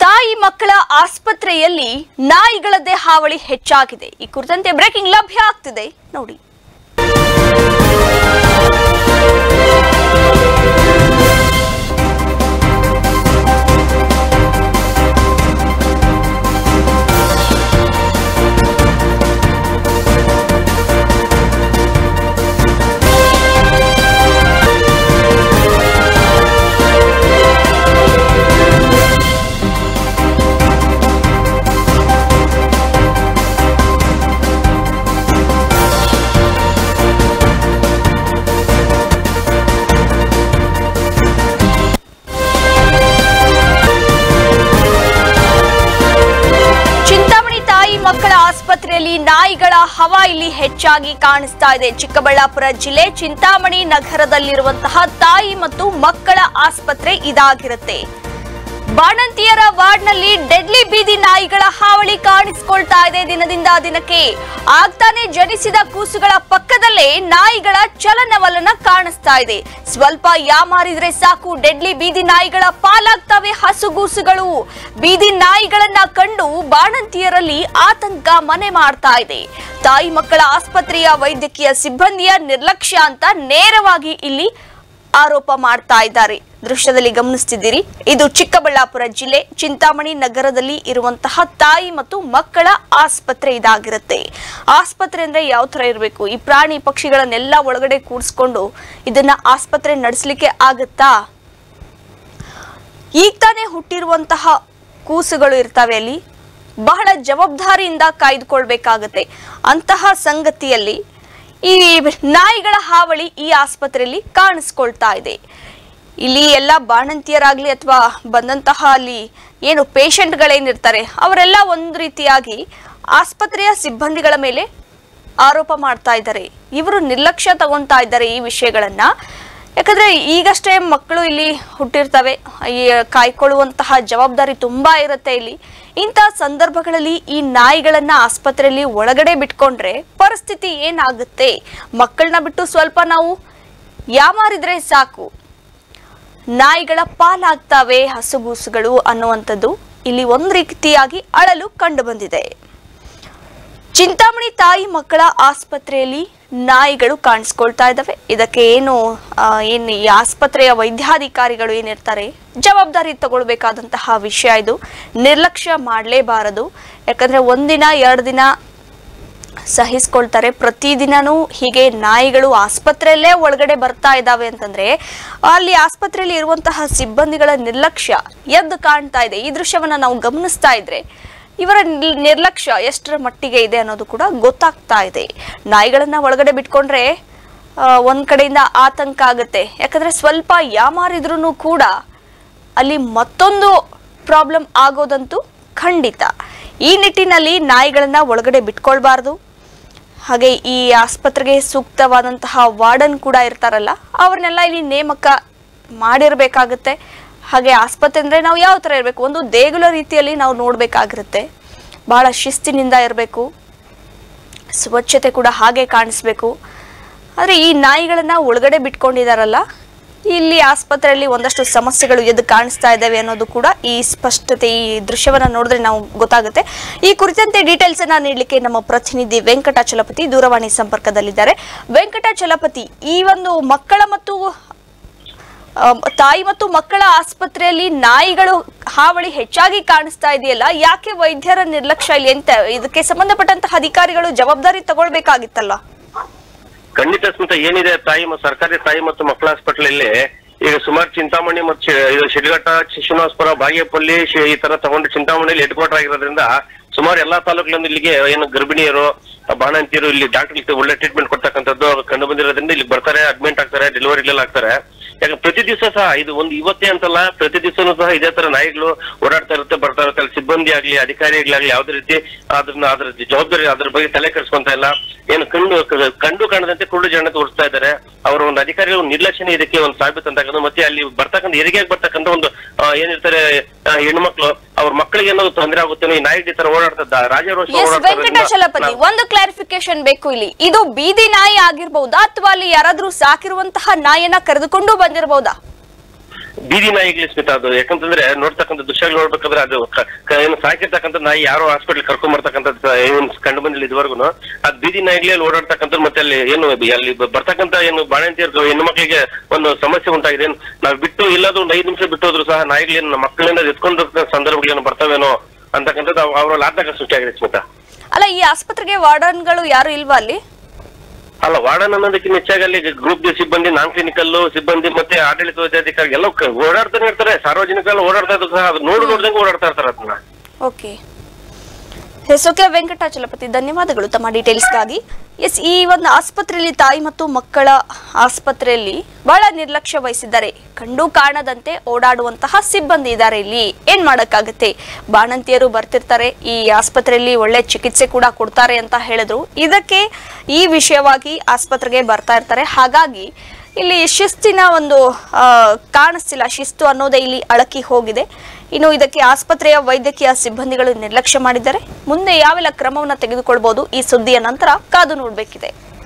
ತಾಯಿ ಮಕ್ಕಳ ಆಸ್ಪತ್ರೆಯಲ್ಲಿ ನಾಯಿಗಳದ್ದೇ ಹಾವಳಿ ಹೆಚ್ಚಾಗಿದೆ ಈ ಕುರಿತಂತೆ ಬ್ರೇಕಿಂಗ್ ಲಭ್ಯ ಆಗ್ತಿದೆ ನೋಡಿ ಚಿಂತಾಮಣಿ ತಾಯಿ ಮಕ್ಕಳ ಆಸ್ಪತ್ರೆಯಲ್ಲಿ ನಾಯಿಗಳ ಹವಾ ಇಲ್ಲಿ ಹೆಚ್ಚಾಗಿ ಕಾಣಿಸ್ತಾ ಇದೆ ಚಿಕ್ಕಬಳ್ಳಾಪುರ ಜಿಲ್ಲೆ ಚಿಂತಾಮಣಿ ನಗರದಲ್ಲಿರುವಂತಹ ತಾಯಿ ಮತ್ತು ಮಕ್ಕಳ ಆಸ್ಪತ್ರೆ ಇದಾಗಿರುತ್ತೆ ಬಾಣಂತಿಯರ ವಾರ್ಡ್ನಲ್ಲಿ ಡೆಡ್ಲಿ ಬೀದಿ ನಾಯಿಗಳ ಹಾವಳಿ ಕಾಣಿಸಿಕೊಳ್ತಾ ಇದೆ ದಿನದಿಂದ ದಿನಕ್ಕೆ ಆಗ್ತಾನೆ ಜನಿಸಿದ ಕೂಸುಗಳ ಪಕ್ಕದಲ್ಲೇ ನಾಯಿಗಳ ಚಲನವಲನ ಕಾಣಿಸ್ತಾ ಇದೆ ಸ್ವಲ್ಪ ಯಾಮಾರಿದ್ರೆ ಸಾಕು ಡೆಡ್ಲಿ ಬೀದಿ ನಾಯಿಗಳ ಪಾಲಾಗ್ತವೆ ಹಸುಗೂಸುಗಳು ಬೀದಿ ನಾಯಿಗಳನ್ನ ಕಂಡು ಬಾಣಂತಿಯರಲ್ಲಿ ಆತಂಕ ಮನೆ ಮಾಡ್ತಾ ಇದೆ ತಾಯಿ ಮಕ್ಕಳ ಆಸ್ಪತ್ರೆಯ ವೈದ್ಯಕೀಯ ಸಿಬ್ಬಂದಿಯ ನಿರ್ಲಕ್ಷ್ಯ ಅಂತ ನೇರವಾಗಿ ಇಲ್ಲಿ ಆರೋಪ ಮಾಡ್ತಾ ಇದ್ದಾರೆ ದೃಶ್ಯದಲ್ಲಿ ಗಮನಿಸ್ತಿದ್ದೀರಿ ಇದು ಚಿಕ್ಕಬಳ್ಳಾಪುರ ಜಿಲ್ಲೆ ಚಿಂತಾಮಣಿ ನಗರದಲ್ಲಿ ಇರುವಂತಹ ತಾಯಿ ಮತ್ತು ಮಕ್ಕಳ ಆಸ್ಪತ್ರೆ ಇದಾಗಿರುತ್ತೆ ಆಸ್ಪತ್ರೆ ಅಂದ್ರೆ ಯಾವ ತರ ಇರಬೇಕು ಈ ಪ್ರಾಣಿ ಪಕ್ಷಿಗಳನ್ನೆಲ್ಲ ಒಳಗಡೆ ಕೂಡಿಸ್ಕೊಂಡು ಇದನ್ನ ಆಸ್ಪತ್ರೆ ನಡೆಸಲಿಕ್ಕೆ ಆಗತ್ತಾ ಈಗ ತಾನೇ ಹುಟ್ಟಿರುವಂತಹ ಕೂಸುಗಳು ಇರ್ತವೆ ಅಲ್ಲಿ ಬಹಳ ಜವಾಬ್ದಾರಿಯಿಂದ ಕಾಯ್ದುಕೊಳ್ಬೇಕಾಗತ್ತೆ ಅಂತಹ ಸಂಗತಿಯಲ್ಲಿ ಈ ನಾಯಿಗಳ ಹಾವಳಿ ಈ ಆಸ್ಪತ್ರೆಯಲ್ಲಿ ಕಾಣಿಸ್ಕೊಳ್ತಾ ಇದೆ ಇಲ್ಲಿ ಎಲ್ಲ ಬಾಣಂತಿಯರಾಗ್ಲಿ ಅಥವಾ ಬಂದಂತಹ ಅಲ್ಲಿ ಏನು ಪೇಷಂಟ್ಗಳೇನಿರ್ತಾರೆ ಅವರೆಲ್ಲ ಒಂದು ರೀತಿಯಾಗಿ ಆಸ್ಪತ್ರೆಯ ಸಿಬ್ಬಂದಿಗಳ ಮೇಲೆ ಆರೋಪ ಮಾಡ್ತಾ ಇದ್ದಾರೆ ಇವರು ನಿರ್ಲಕ್ಷ್ಯ ತಗೊಂತಾ ಇದ್ದಾರೆ ಈ ವಿಷಯಗಳನ್ನ ಯಾಕಂದ್ರೆ ಈಗಷ್ಟೇ ಮಕ್ಕಳು ಇಲ್ಲಿ ಹುಟ್ಟಿರ್ತವೆ ಈ ಕಾಯ್ಕೊಳ್ಳುವಂತಹ ಜವಾಬ್ದಾರಿ ತುಂಬಾ ಇರುತ್ತೆ ಇಲ್ಲಿ ಇಂಥ ಸಂದರ್ಭಗಳಲ್ಲಿ ಈ ನಾಯಿಗಳನ್ನ ಆಸ್ಪತ್ರೆಯಲ್ಲಿ ಒಳಗಡೆ ಬಿಟ್ಕೊಂಡ್ರೆ ಪರಿಸ್ಥಿತಿ ಏನಾಗುತ್ತೆ ಮಕ್ಕಳನ್ನ ಬಿಟ್ಟು ಸ್ವಲ್ಪ ನಾವು ಯಾಮಾರಿದ್ರೆ ಸಾಕು ನಾಯಿಗಳ ಪಾಲಾಗ್ತವೆ ಹಸುಗೂಸುಗಳು ಅನ್ನುವಂಥದ್ದು ಇಲ್ಲಿ ಒಂದು ರೀತಿಯಾಗಿ ಅಳಲು ಕಂಡು ಬಂದಿದೆ ಚಿಂತಾಮಣಿ ತಾಯಿ ಮಕ್ಕಳ ಆಸ್ಪತ್ರೆಯಲ್ಲಿ ನಾಯಿಗಳು ಕಾಣಿಸ್ಕೊಳ್ತಾ ಇದ್ದಾವೆ ಇದಕ್ಕೆ ಏನು ಆ, ಏನು ಈ ಆಸ್ಪತ್ರೆಯ ವೈದ್ಯಾಧಿಕಾರಿಗಳು ಏನಿರ್ತಾರೆ ಜವಾಬ್ದಾರಿ ತಗೊಳ್ಬೇಕಾದಂತಹ ವಿಷಯ ಇದು ನಿರ್ಲಕ್ಷ್ಯ ಮಾಡಲೇಬಾರದು ಯಾಕಂದ್ರೆ ಒಂದಿನ ಎರಡು ದಿನ ಸಹಿಸ್ಕೊಳ್ತಾರೆ ಪ್ರತಿದಿನನೂ ಹೀಗೆ ನಾಯಿಗಳು ಆಸ್ಪತ್ರೆಯಲ್ಲೇ ಒಳಗಡೆ ಬರ್ತಾ ಇದ್ದಾವೆ ಅಂತಂದ್ರೆ ಅಲ್ಲಿ ಆಸ್ಪತ್ರೆಯಲ್ಲಿ ಇರುವಂತಹ ಸಿಬ್ಬಂದಿಗಳ ನಿರ್ಲಕ್ಷ್ಯ ಎದ್ದು ಕಾಣ್ತಾ ಇದೆ ಈ ದೃಶ್ಯವನ್ನ ನಾವು ಗಮನಿಸ್ತಾ ಇದ್ರೆ ಇವರ ನಿಲ್- ನಿರ್ಲಕ್ಷ್ಯ ಎಷ್ಟರ ಮಟ್ಟಿಗೆ ಇದೆ ಅನ್ನೋದು ಕೂಡ ಗೊತ್ತಾಗ್ತಾ ಇದೆ ನಾಯಿಗಳನ್ನ ಒಳಗಡೆ ಬಿಟ್ಕೊಂಡ್ರೆ ಆ, ಒಂದ್ ಕಡೆಯಿಂದ ಆತಂಕ ಆಗುತ್ತೆ ಯಾಕಂದ್ರೆ ಸ್ವಲ್ಪ ಯಾಮಾರಿದ್ರೂ ಕೂಡ ಅಲ್ಲಿ ಮತ್ತೊಂದು ಪ್ರಾಬ್ಲಮ್ ಆಗೋದಂತೂ ಖಂಡಿತ ಈ ನಿಟ್ಟಿನಲ್ಲಿ ನಾಯಿಗಳನ್ನ ಒಳಗಡೆ ಬಿಟ್ಕೊಳ್ಬಾರ್ದು ಹಾಗೆ ಈ ಆಸ್ಪತ್ರೆಗೆ ಸೂಕ್ತವಾದಂತಹ ವಾರ್ಡನ್ ಕೂಡ ಇರ್ತಾರಲ್ಲ ಅವ್ರನ್ನೆಲ್ಲ ಇಲ್ಲಿ ನೇಮಕ ಮಾಡಿರ್ಬೇಕಾಗತ್ತೆ ಹಾಗೆ ಆಸ್ಪತ್ರೆ ಅಂದ್ರೆ ನಾವು ಯಾವ ತರ ಇರಬೇಕು ಒಂದು ದೇಗುಲ ರೀತಿಯಲ್ಲಿ ನಾವು ನೋಡ್ಬೇಕಾಗಿರುತ್ತೆ ಬಹಳ ಶಿಸ್ತಿನಿಂದ ಇರಬೇಕು ಸ್ವಚ್ಛತೆ ಕೂಡ ಹಾಗೆ ಕಾಣಿಸ್ಬೇಕು ಆದರೆ ಈ ನಾಯಿಗಳನ್ನ ಒಳಗಡೆ ಬಿಟ್ಕೊಂಡಿದಾರಲ್ಲ ಇಲ್ಲಿ ಆಸ್ಪತ್ರೆಯಲ್ಲಿ ಒಂದಷ್ಟು ಸಮಸ್ಯೆಗಳು ಎದ್ದು ಕಾಣಿಸ್ತಾ ಇದ್ದಾವೆ ಅನ್ನೋದು ಕೂಡ ಈ ಸ್ಪಷ್ಟತೆ ಈ ದೃಶ್ಯವನ್ನ ನೋಡಿದ್ರೆ ನಾವು ಗೊತ್ತಾಗುತ್ತೆ ಈ ಕುರಿತಂತೆ ಡೀಟೇಲ್ಸ್ ಅನ್ನ ನೀಡಲಿಕ್ಕೆ ನಮ್ಮ ಪ್ರತಿನಿಧಿ ವೆಂಕಟಾಚಲಪತಿ ದೂರವಾಣಿ ಸಂಪರ್ಕದಲ್ಲಿದ್ದಾರೆ ವೆಂಕಟಾಚಲಪತಿ ಈ ಒಂದು ಮಕ್ಕಳ ಮತ್ತು ಆ, ತಾಯಿ ಮತ್ತು ಮಕ್ಕಳ ಆಸ್ಪತ್ರೆಯಲ್ಲಿ ನಾಯಿಗಳು ಹಾವಳಿ ಹೆಚ್ಚಾಗಿ ಕಾಣಿಸ್ತಾ ಇದೆಯಲ್ಲ ಯಾಕೆ ವೈದ್ಯರ ನಿರ್ಲಕ್ಷ್ಯ ಇಲ್ಲಿ ಅಂತ ಇದಕ್ಕೆ ಸಂಬಂಧಪಟ್ಟಂತಹ ಅಧಿಕಾರಿಗಳು ಜವಾಬ್ದಾರಿ ತಗೊಳ್ಬೇಕಾಗಿತ್ತಲ್ಲ ಖಂಡಿತ ಸ್ಮಿತ ಏನಿದೆ ತಾಯಿ ಮತ್ತು ಸರ್ಕಾರಿ ತಾಯಿ ಮತ್ತು ಮಕ್ಕಳ ಹಾಸ್ಪಿಟಲ್ ಈಗ ಸುಮಾರು ಚಿಂತಾಮಣಿ ಮತ್ತು ಶಿ- ಇದು ಶಿಡ್ಘಟ್ಟ ಶ್ರೀನಿವಾಸಪುರ ಬಾಗೇಪಲ್ಲಿ ಶಿ- ಈ ತರ ತಗೊಂಡು ಚಿಂತಾಮಣಿಯಲ್ಲಿ ಹೆಡ್ ಕ್ವಾರ್ಟರ್ ಆಗಿರೋದ್ರಿಂದ ಸುಮಾರು ಎಲ್ಲಾ ತಾಲೂಕಿನಿಂದ ಇಲ್ಲಿಗೆ ಏನು ಗರ್ಭಿಣಿಯರು ಬಾಣಂತಿಯರು ಇಲ್ಲಿ ಡಾಕ್ಟರ್ ಒಳ್ಳೆ ಟ್ರೀಟ್ಮೆಂಟ್ ಕೊಡ್ತಕ್ಕಂಥದ್ದು ಕಂಡು ಬಂದಿರೋದ್ರಿಂದ ಇಲ್ಲಿ ಬರ್ತಾರೆ ಅಡ್ಮಿಟ್ ಆಗ್ತಾರೆ ಡೆಲಿವರಿಲೆಲ್ಲ ಆಗ್ತಾರೆ ಯಾಕೆ ಪ್ರತಿ ದಿವಸ ಸಹ ಇದು ಒಂದು ಇವತ್ತೇ ಅಂತಲ್ಲ ಪ್ರತಿ ದಿವಸನೂ ಸಹ ಇದೇ ತರ ನಾಯಿಗಳು ಓಡಾಡ್ತಾ ಇರುತ್ತೆ ಬರ್ತಾ ಇರುತ್ತೆ ಅಲ್ಲಿ ಸಿಬ್ಬಂದಿ ಆಗ್ಲಿ ಅಧಿಕಾರಿಗಳಾಗ್ಲಿ ಯಾವ್ದೇ ರೀತಿ ಅದನ್ನ ಅದ್ರ ಜವಾಬ್ದಾರಿ ಅದ್ರ ಬಗ್ಗೆ ತಲೆ ಕೆಡಿಸ್ಕೊಂತ ಇಲ್ಲ ಏನು ಕಂಡು ಕಂಡು ಕಾಣದಂತೆ ಕುರುಡು ಜನ ತೋರಿಸ್ತಾ ಇದ್ದಾರೆ ಅವರ ಒಂದು ಅಧಿಕಾರಿಗಳ ಒಂದು ನಿರ್ಲಕ್ಷ್ಯನೇ ಇದಕ್ಕೆ ಒಂದು ಸಾಬೀತು ಅಂತಕ್ಕಂಥ ಮತ್ತೆ ಅಲ್ಲಿ ಬರ್ತಕ್ಕಂಥ ಹೆರಿಗೆಗೆ ಬರ್ತಕ್ಕಂಥ ಒಂದು ಆ, ಏನಿರ್ತಾರೆ ಆ, ಹೆಣ್ಮಕ್ಳು ಅವ್ರ ಮಕ್ಕಳಿಗೆ ಏನಾದ್ರು ತೊಂದರೆ ಆಗುತ್ತೆ ಈ ನಾಯಿ ಈ ತರ ಓಡಾಡ್ತದ ರಾಜಾರೋಷ ಎಸ್ ವೆಂಕಟಾಚಲಪತಿ ಒಂದು ಕ್ಲಾರಿಫಿಕೇಶನ್ ಬೇಕು ಇಲ್ಲಿ ಇದು ಬೀದಿ ನಾಯಿ ಆಗಿರ್ಬಹುದಾ ಅಥವಾ ಅಲ್ಲಿ ಯಾರಾದ್ರೂ ಸಾಕಿರುವಂತಹ ನಾಯಿಯನ್ನ ಕರೆದುಕೊಂಡು ಬಂದಿರಬಹುದಾ ಬೀದಿ ನಾಯಿಗಳು ಸ್ಮಿತಾ ಅದು ಯಾಕಂತಂದ್ರೆ ನೋಡ್ತಕ್ಕಂಥ ದೃಶ್ಯಗಳು ನೋಡ್ಬೇಕಾದ್ರೆ ಅದು ಕ- ಕ- ಏನು ಸಾಕಿರ್ತಕ್ಕಂಥ ನಾಯಿ ಯಾರೋ ಹಾಸ್ಪಿಟಲ್ ಕರ್ಕೊಂಡ್ ಬರ್ತಕ್ಕಂಥ ಏನು ಕಂಡು ಬಂದಿಲ್ಲ ಇದುವರೆಗೂ ಅದ್ ಬೀದಿ ನಾಯಿಗಳೇ ಅಲ್ಲಿ ಓಡಾಡ್ತಕ್ಕಂಥ ಮತ್ತೆ ಅಲ್ಲಿ ಏನು ಅಲ್ಲಿ ಬ- ಬರ್ತಕ್ಕಂಥ ಏನು ಬಾಣಂತಿಯರ್ ಹೆಣ್ಣು ಮಕ್ಕಳಿಗೆ ಒಂದು ಸಮಸ್ಯೆ ಉಂಟಾಗಿದೆ ಏನ್ ನಾವ್ ಬಿಟ್ಟು ಇಲ್ಲದ ಒಂದು ಐದು ನಿಮಿಷ ಬಿಟ್ಟು ಹೋದ್ರು ಸಹ ನಾಯಿಗಳೇನು ನಮ್ಮ ಮಕ್ಕಳನ್ನ ಎತ್ಕೊಂಡು ಸಂದರ್ಭಗಳೇನು ಬರ್ತವೇನೋ ಅಂತಕ್ಕಂಥದ್ದು ಅವ್- ಅವರಲ್ಲಿ ಆತಂಕ ಸೃಷ್ಟಿಯಾಗಿದೆ ಸ್ಮಿತಾ ಅಲ್ಲ ಈ ಆಸ್ಪತ್ರೆಗೆ ವಾರ್ಡನ್ಗಳು ಯಾರು ಇಲ್ವಾ ಅಲ್ಲಿ ಅಲ್ಲ ವಾರ್ಡನ್ ಅನ್ನೋದಕ್ಕಿಂತ ಹೆಚ್ಚಾಗಿ ಅಲ್ಲಿ ಗ್ರೂಪ್ ಡಿ ಸಿಬ್ಬಂದಿ ನಾನ್ ಕ್ಲಿನಿಕಲ್ ಸಿಬ್ಬಂದಿ ಮತ್ತೆ ಆಡಳಿತ ವೈದ್ಯಾಧಿಕಾರಿ ಎಲ್ಲ ಕ- ಓಡಾಡ್ತಾನೆ ಇರ್ತಾರೆ ಸಾರ್ವಜನಿಕರು ಓಡಾಡ್ತಾ ಇದ್ರು ಸಹ ಅದು ನೋಡು ನೋಡ್ದಂಗೆ ಓಡಾಡ್ತಾ ಇರ್ತಾರೆ ಅದನ್ನ ಓಕೆ ಎಸ್ ಓಕೆ ವೆಂಕಟಾಚಲಪತಿ ಧನ್ಯವಾದಗಳು ತಮ್ಮ ಡೀಟೇಲ್ಸ್ಗಾಗಿ ಎಸ್ ಈ ಒಂದು ಆಸ್ಪತ್ರೆಯಲ್ಲಿ ತಾಯಿ ಮತ್ತು ಮಕ್ಕಳ ಆಸ್ಪತ್ರೆಯಲ್ಲಿ ಬಹಳ ನಿರ್ಲಕ್ಷ್ಯ ವಹಿಸಿದ್ದಾರೆ ಕಂಡು ಕಾಣದಂತೆ ಓಡಾಡುವಂತಹ ಸಿಬ್ಬಂದಿ ಇದ್ದಾರೆ ಇಲ್ಲಿ ಏನ್ ಮಾಡಕ್ಕಾಗತ್ತೆ ಬಾಣಂತಿಯರು ಬರ್ತಿರ್ತಾರೆ ಈ ಆಸ್ಪತ್ರೆಯಲ್ಲಿ ಒಳ್ಳೆ ಚಿಕಿತ್ಸೆ ಕೂಡ ಕೊಡ್ತಾರೆ ಅಂತ ಹೇಳಿದ್ರು ಇದಕ್ಕೆ ಈ ವಿಷಯವಾಗಿ ಆಸ್ಪತ್ರೆಗೆ ಬರ್ತಾ ಇರ್ತಾರೆ ಹಾಗಾಗಿ ಇಲ್ಲಿ ಶಿಸ್ತಿನ ಒಂದು ಆ, ಕಾಣಿಸ್ತಿಲ್ಲ ಶಿಸ್ತು ಅನ್ನೋದೇ ಇಲ್ಲಿ ಅಳಕಿ ಹೋಗಿದೆ ಇನ್ನು ಇದಕ್ಕೆ ಆಸ್ಪತ್ರೆಯ ವೈದ್ಯಕೀಯ ಸಿಬ್ಬಂದಿಗಳು ನಿರ್ಲಕ್ಷ್ಯ ಮಾಡಿದ್ದಾರೆ ಮುಂದೆ ಯಾವೆಲ್ಲ ಕ್ರಮವನ್ನು ತೆಗೆದುಕೊಳ್ಬಹುದು ಈ ಸುದ್ದಿಯ ನಂತರ ಕಾದು ನೋಡಬೇಕಿದೆ